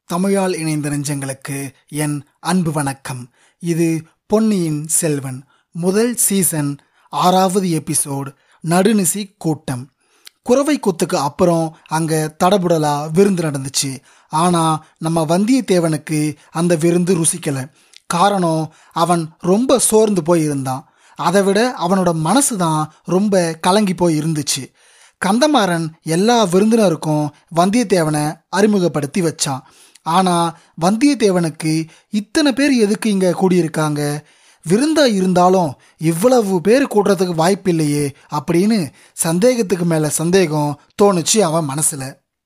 தமிழால் இணைந்த நெஞ்சங்களுக்கு என் அன்பு வணக்கம் இது பொன்னியின் செல்வன் முதல் சீசன் ஆறாவது எபிசோடு நடுநிசி கூட்டம் குறவை கூத்துக்கு அப்புறம் அங்க தடபுடலா விருந்து நடந்துச்சு ஆனா நம்ம வந்தியத்தேவனுக்கு அந்த விருந்து ருசிக்கல காரணம் அவன் ரொம்ப சோர்ந்து போய் இருந்தான் அதை விட அவனோட மனசு தான் ரொம்ப கலங்கி போய் இருந்துச்சு கந்தமாறன் எல்லா விருந்தினருக்கும் வந்தியத்தேவனை அறிமுகப்படுத்தி வச்சான் ஆனா வந்தியத்தேவனுக்கு இத்தனை பேர் எதுக்கு இங்க கூடியிருக்காங்க விருந்தா இருந்தாலும் இவ்வளவு பேர் கூடுறதுக்கு வாய்ப்பில்லையே அப்படின்னு சந்தேகத்துக்கு மேல சந்தேகம் தோணுச்சு அவன் மனசுல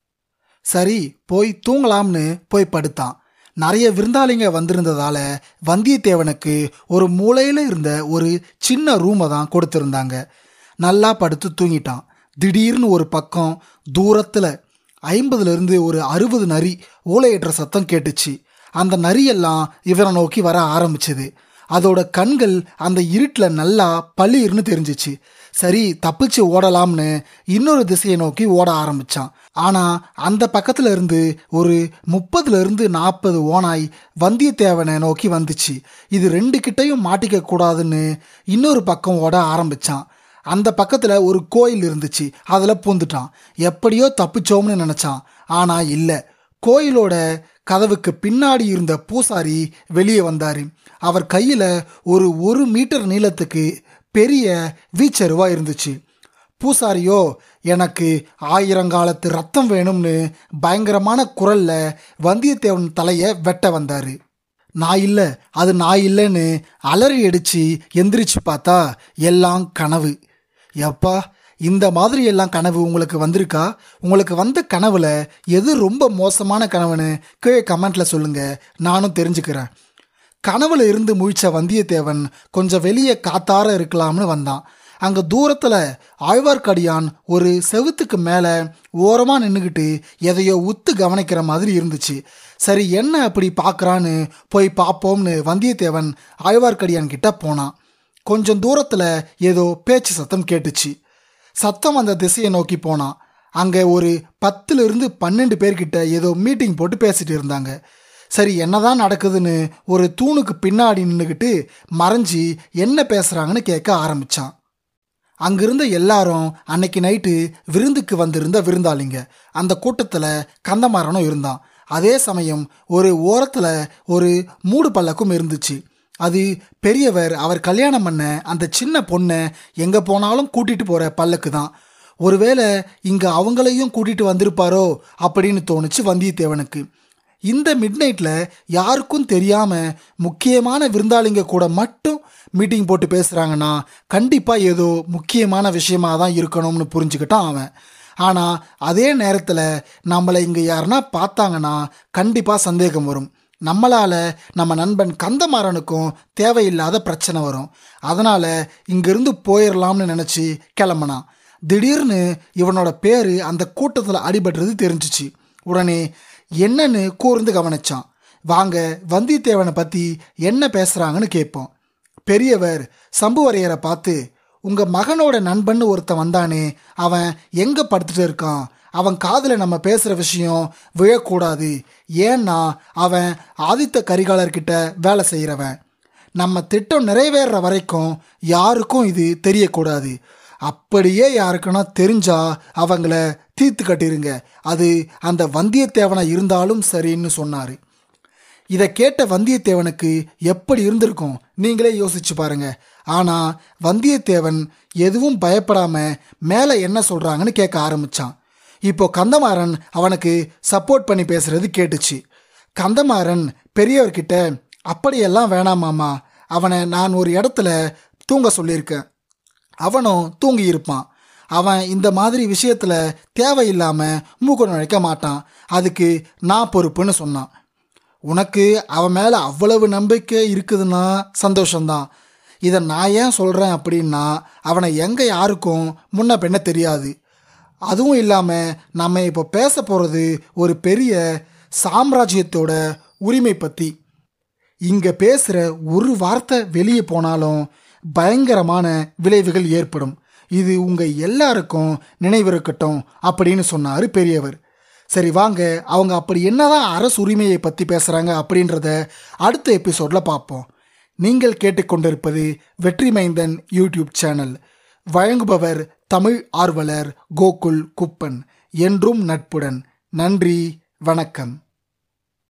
சரி போய் தூங்கலாம்னு போய் படுத்தான் நிறைய விருந்தாளிங்க வந்திருந்ததால வந்தியத்தேவனுக்கு ஒரு மூலையில இருந்த ஒரு சின்ன ரூமை தான் கொடுத்திருந்தாங்க நல்லா படுத்து தூங்கிட்டான் திடீர்னு ஒரு பக்கம் தூரத்துல ஐம்பதுல இருந்து ஒரு அறுபது நரி ஓலையற்ற சத்தம் கேட்டுச்சு அந்த நரியெல்லாம் இவரை நோக்கி வர ஆரம்பிச்சது அதோட கண்கள் அந்த இருட்டில் நல்லா பளிர்னு தெரிஞ்சிச்சு சரி தப்பிச்சு ஓடலாம்னு இன்னொரு திசையை நோக்கி ஓட ஆரம்பிச்சான் ஆனா அந்த பக்கத்துல இருந்து ஒரு முப்பதுல இருந்து நாற்பது ஓனாய் வந்தியத்தேவனை நோக்கி வந்துச்சு இது ரெண்டு கிட்டையும் மாட்டிக்க கூடாதுன்னு இன்னொரு பக்கம் ஓட ஆரம்பிச்சான் அந்த பக்கத்துல ஒரு கோயில் இருந்துச்சு அதுல பூந்துட்டான் எப்படியோ தப்பிச்சோம்னு நினைச்சான் ஆனா இல்ல கோயிலோட கதவுக்கு பின்னாடி இருந்த பூசாரி வெளியே வந்தாரு அவர் கையில ஒரு ஒரு மீட்டர் நீளத்துக்கு பெரிய வீச்சருவா இருந்துச்சு பூசாரியோ எனக்கு ஆயிரங்காலத்து ரத்தம் வேணும்னு பயங்கரமான குரல்ல வந்தியத்தேவன் தலைய வெட்ட வந்தாரு நான் இல்லை அது நான் இல்லைன்னு அலறி அடிச்சு எந்திரிச்சு பார்த்தா எல்லாம் கனவு எப்பா இந்த மாதிரி எல்லாம் கனவு உங்களுக்கு வந்திருக்கா உங்களுக்கு வந்த கனவுல எது ரொம்ப மோசமான கனவுன்னு கீழே கமெண்ட்ல சொல்லுங்க நானும் தெரிஞ்சுக்கிறேன் கனவுல இருந்து முழிச்ச வந்தியத்தேவன் கொஞ்சம் வெளியே காத்தார இருக்கலாம்னு வந்தான் அங்க தூரத்துல ஆழ்வார்க்கடியான் ஒரு செவுத்துக்கு மேல ஓரமா நின்றுக்கிட்டு எதையோ உத்து கவனிக்கிற மாதிரி இருந்துச்சு சரி என்ன அப்படி பார்க்கறான்னு போய் பார்ப்போம்னு வந்தியத்தேவன் ஆழ்வார்க்கடியான் கிட்ட போனான் கொஞ்சம் தூரத்துல ஏதோ பேச்சு சத்தம் கேட்டுச்சு சத்தம் அந்த திசையை நோக்கி போனான் அங்க ஒரு பத்துல இருந்து பன்னெண்டு பேர்கிட்ட ஏதோ மீட்டிங் போட்டு பேசிட்டு இருந்தாங்க சரி என்னதான் நடக்குதுன்னு ஒரு தூணுக்கு பின்னாடி நின்றுக்கிட்டு மறைஞ்சி என்ன பேசுறாங்கன்னு கேட்க ஆரம்பிச்சான் அங்கிருந்த எல்லாரும் அன்னைக்கு நைட்டு விருந்துக்கு வந்திருந்த விருந்தாளிங்க அந்த கூட்டத்தில் கந்தமாறனும் இருந்தான் அதே சமயம் ஒரு ஓரத்தில் ஒரு மூடு பல்லக்கும் இருந்துச்சு அது பெரியவர் அவர் கல்யாணம் பண்ண அந்த சின்ன பொண்ணை எங்கே போனாலும் கூட்டிட்டு போகிற பல்லக்கு தான் ஒருவேளை இங்கே அவங்களையும் கூட்டிட்டு வந்திருப்பாரோ அப்படின்னு தோணுச்சு வந்தியத்தேவனுக்கு இந்த மிட் நைட்டில் யாருக்கும் தெரியாமல் முக்கியமான விருந்தாளிங்க கூட மட்டும் மீட்டிங் போட்டு பேசுகிறாங்கன்னா கண்டிப்பாக ஏதோ முக்கியமான விஷயமா தான் இருக்கணும்னு புரிஞ்சுக்கிட்டான் அவன் ஆனால் அதே நேரத்தில் நம்மளை இங்கே யாருன்னா பார்த்தாங்கன்னா கண்டிப்பாக சந்தேகம் வரும் நம்மளால் நம்ம நண்பன் கந்தமாறனுக்கும் தேவையில்லாத பிரச்சனை வரும் அதனால் இங்கிருந்து போயிடலாம்னு நினச்சி கிளம்புனான் திடீர்னு இவனோட பேர் அந்த கூட்டத்தில் அடிபடுறது தெரிஞ்சிச்சு உடனே என்னன்னு கூர்ந்து கவனிச்சான் வாங்க வந்தியத்தேவனை பற்றி என்ன பேசுகிறாங்கன்னு கேட்போம் பெரியவர் சம்புவரையரை பார்த்து உங்கள் மகனோட நண்பன்னு ஒருத்தன் வந்தானே அவன் எங்கே படுத்துட்டு இருக்கான் அவன் காதில் நம்ம பேசுகிற விஷயம் விழக்கூடாது ஏன்னா அவன் ஆதித்த கரிகாலர்கிட்ட வேலை செய்கிறவன் நம்ம திட்டம் நிறைவேற வரைக்கும் யாருக்கும் இது தெரியக்கூடாது அப்படியே யாருக்குன்னா தெரிஞ்சா அவங்கள தீர்த்து கட்டிருங்க அது அந்த வந்தியத்தேவனா இருந்தாலும் சரின்னு சொன்னார் இதை கேட்ட வந்தியத்தேவனுக்கு எப்படி இருந்திருக்கும் நீங்களே யோசிச்சு பாருங்க ஆனா வந்தியத்தேவன் எதுவும் பயப்படாம மேலே என்ன சொல்றாங்கன்னு கேட்க ஆரம்பிச்சான் இப்போ கந்தமாறன் அவனுக்கு சப்போர்ட் பண்ணி பேசுறது கேட்டுச்சு கந்தமாறன் பெரியவர்கிட்ட அப்படியெல்லாம் வேணாமாமா அவனை நான் ஒரு இடத்துல தூங்க சொல்லியிருக்கேன் அவனும் தூங்கி இருப்பான் அவன் இந்த மாதிரி விஷயத்துல தேவையில்லாம மூக்க நுழைக்க மாட்டான் அதுக்கு நான் பொறுப்புன்னு சொன்னான் உனக்கு அவன் மேலே அவ்வளவு நம்பிக்கை இருக்குதுன்னா சந்தோஷம்தான் இதை நான் ஏன் சொல்கிறேன் அப்படின்னா அவனை எங்கே யாருக்கும் முன்ன பின்ன தெரியாது அதுவும் இல்லாமல் நம்ம இப்போ பேச போகிறது ஒரு பெரிய சாம்ராஜ்யத்தோட உரிமை பற்றி இங்கே பேசுகிற ஒரு வார்த்தை வெளியே போனாலும் பயங்கரமான விளைவுகள் ஏற்படும் இது உங்கள் எல்லாருக்கும் நினைவிருக்கட்டும் அப்படின்னு சொன்னார் பெரியவர் சரி வாங்க அவங்க அப்படி என்னதான் அரசு உரிமையை பற்றி பேசுகிறாங்க அப்படின்றத அடுத்த எபிசோடில் பார்ப்போம் நீங்கள் கேட்டுக்கொண்டிருப்பது வெற்றி மைந்தன் யூடியூப் சேனல் வழங்குபவர் தமிழ் ஆர்வலர் கோகுல் குப்பன் என்றும் நட்புடன் நன்றி வணக்கம்